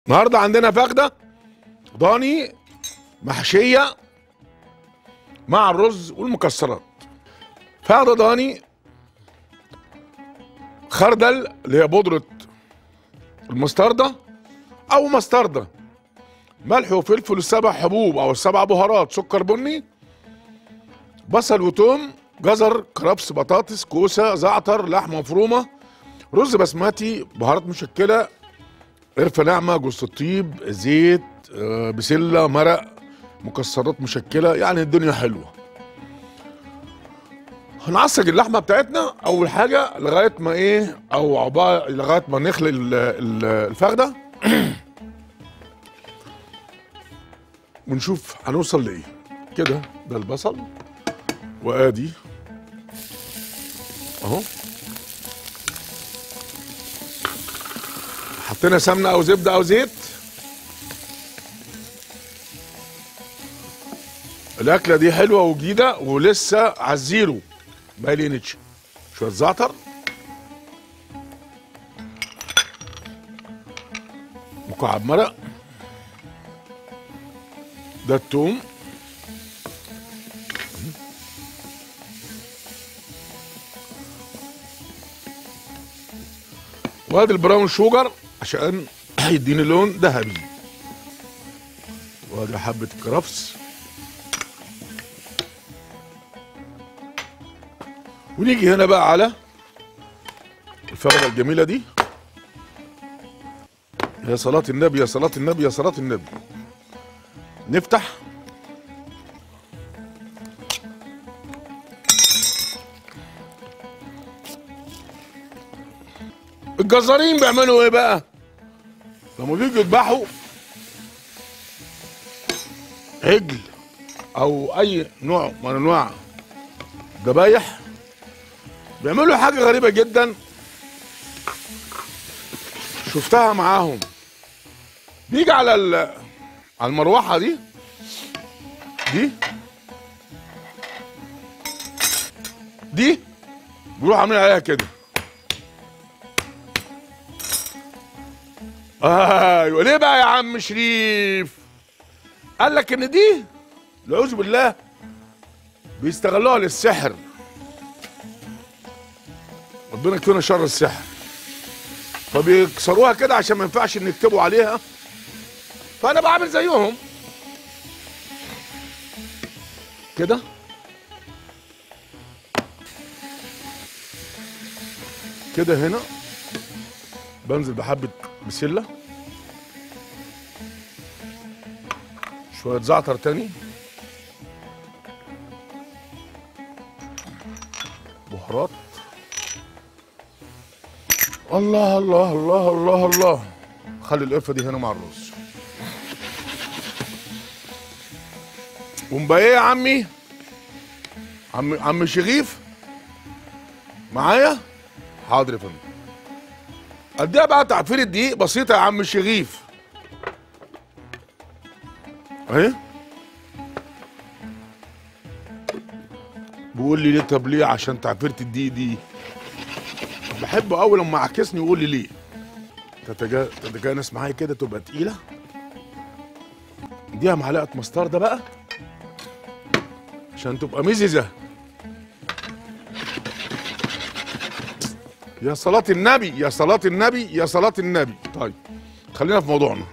النهارده عندنا فخده ضاني محشيه مع الرز والمكسرات فخده ضاني خردل اللي هي بودره المستردة او مستردة ملح وفلفل السبع حبوب او السبع بهارات سكر بني بصل وتوم جزر كرفس بطاطس كوسه زعتر لحمه مفرومه رز بسمتي بهارات مشكله قرفه ناعمه جوز الطيب زيت آه، بسله مرق مكسرات مشكله يعني الدنيا حلوه هنعصج اللحمه بتاعتنا اول حاجه لغايه ما ايه او عقبال لغايه ما نخلق ال- ال- الفخده ونشوف هنوصل لايه كده ده البصل وادي اهو حطينا سمنه او زبده او زيت الاكله دي حلوه وجديده ولسه على الزيرو ما لينتش شويه زعتر مكعب مرق ده التوم وادي البراون شوجر عشان يديني لون ذهبي وادي حبة الكرفس ونيجي هنا بقى على الفردة الجميلة دي يا صلاة النبي يا صلاة النبي يا صلاة النبي نفتح الجزارين بيعملوا ايه بقى لما بيجوا يذبحوا عجل او اي نوع من انواع ذبايح بيعملوا حاجه غريبه جدا شفتها معاهم بيجي على ال- على المروحه دي دي دي بيروحوا عاملين عليها كده ايوه ليه بقى يا عم شريف قال لك ان دي نعوذ بالله بيستغلوها للسحر ربنا يكفينا شر السحر فبيكسروها كده عشان ما ينفعش ان يكتبوا عليها فانا بعمل زيهم كده كده هنا بنزل بحبة بسلة شوية زعتر تاني بهارات الله الله الله الله الله خلي القرفة دي هنا مع الرز ومبقى ايه يا عمي عم عم شغيف معايا حاضر يا فندم اديها بقى تعفير الدقيق بسيطه يا عم الشغيف اهي بيقول لي ليه طب ليه عشان تعفيره الدقيق دي بحب اول لما عكسني يقول لي ليه تتجا... تتجانس معايا كده تبقى تقيله اديها معلقه مستردة بقى عشان تبقى مززه يا صلاة النبي يا صلاة النبي يا صلاة النبي طيب خلينا في موضوعنا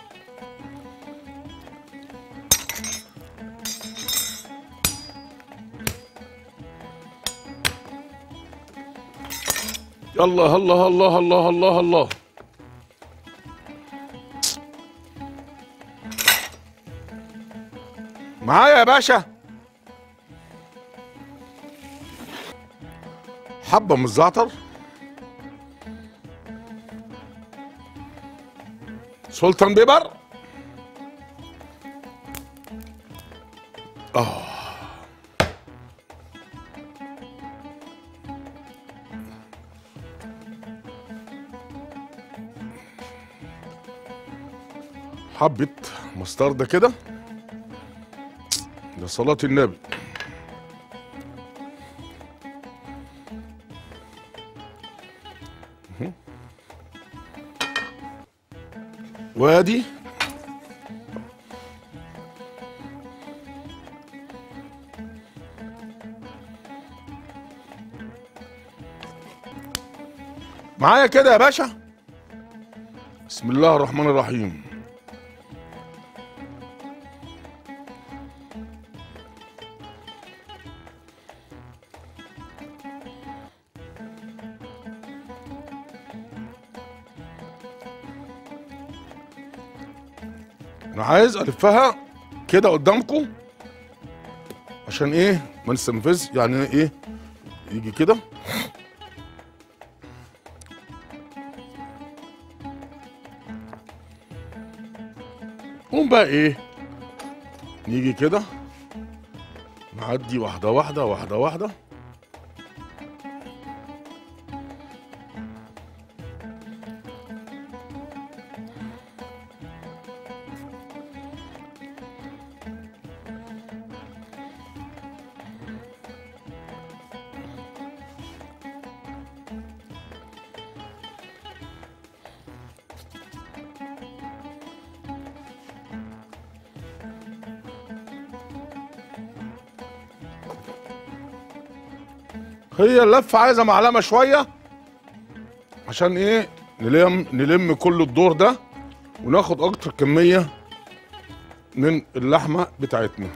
الله الله الله الله الله الله معايا يا باشا حبة من الزعتر سلطان بيبر اه حبة مستردة كده لصلاة النبي وادي معايا كده يا باشا بسم الله الرحمن الرحيم انا عايز الفها كده قدامكم عشان ايه ما نستنفذ يعني ايه يجي كده قوم بقى ايه نيجي كده نعدي واحدة واحدة واحدة واحدة هي اللفة عايزة معلمة شوية عشان ايه نلم نلم كل الدور ده وناخد اكتر كمية من اللحمة بتاعتنا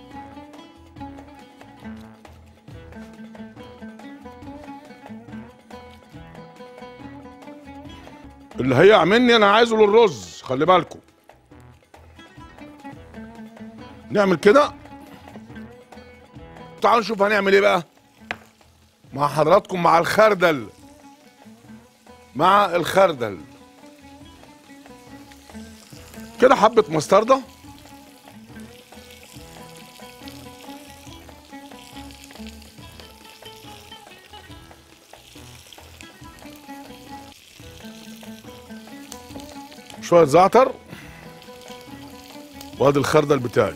اللي هيعملني انا عايزه للرز خلي بالكم نعمل كده تعالوا نشوف هنعمل ايه بقى مع حضراتكم مع الخردل مع الخردل كده حبة مستردة شوية زعتر وادي الخردل بتاعي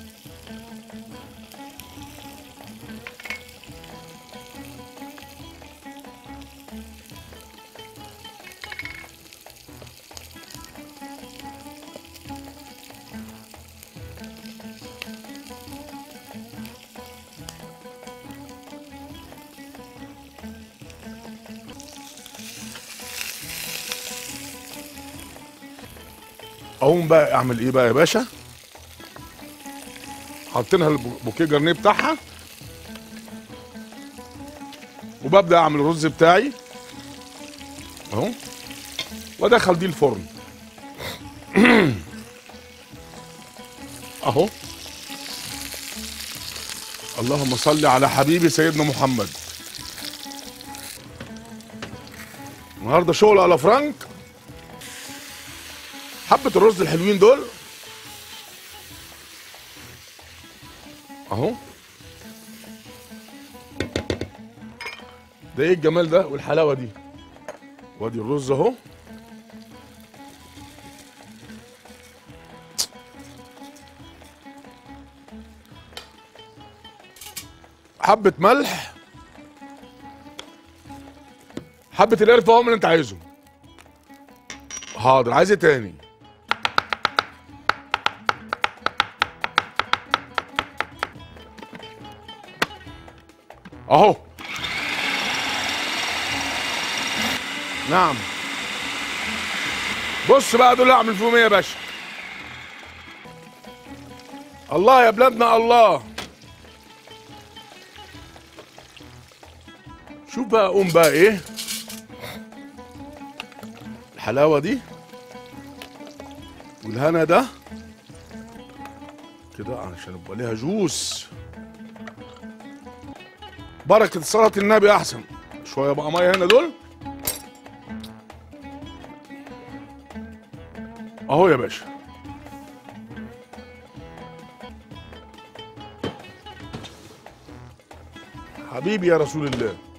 اقوم بقى اعمل ايه بقى يا باشا حاطينها البوكيه جرنيه بتاعها وببدا اعمل الرز بتاعي اهو وادخل دي الفرن اهو اللهم صل على حبيبي سيدنا محمد النهارده شغل على فرانك حبة الرز الحلوين دول اهو ده ايه الجمال ده والحلاوة دي وادي الرز اهو حبة ملح حبة القرفة اهو من اللي انت عايزه حاضر عايز ايه تاني اهو نعم بص بقى دول اعمل فيهم ايه يا باشا الله يا بلادنا الله شوف بقى قوم بقى ايه الحلاوه دي والهنا ده كده عشان يبقى ليها جوس بركة صلاة النبي أحسن شوية بقى مية هنا دول أهو يا باشا حبيبي يا رسول الله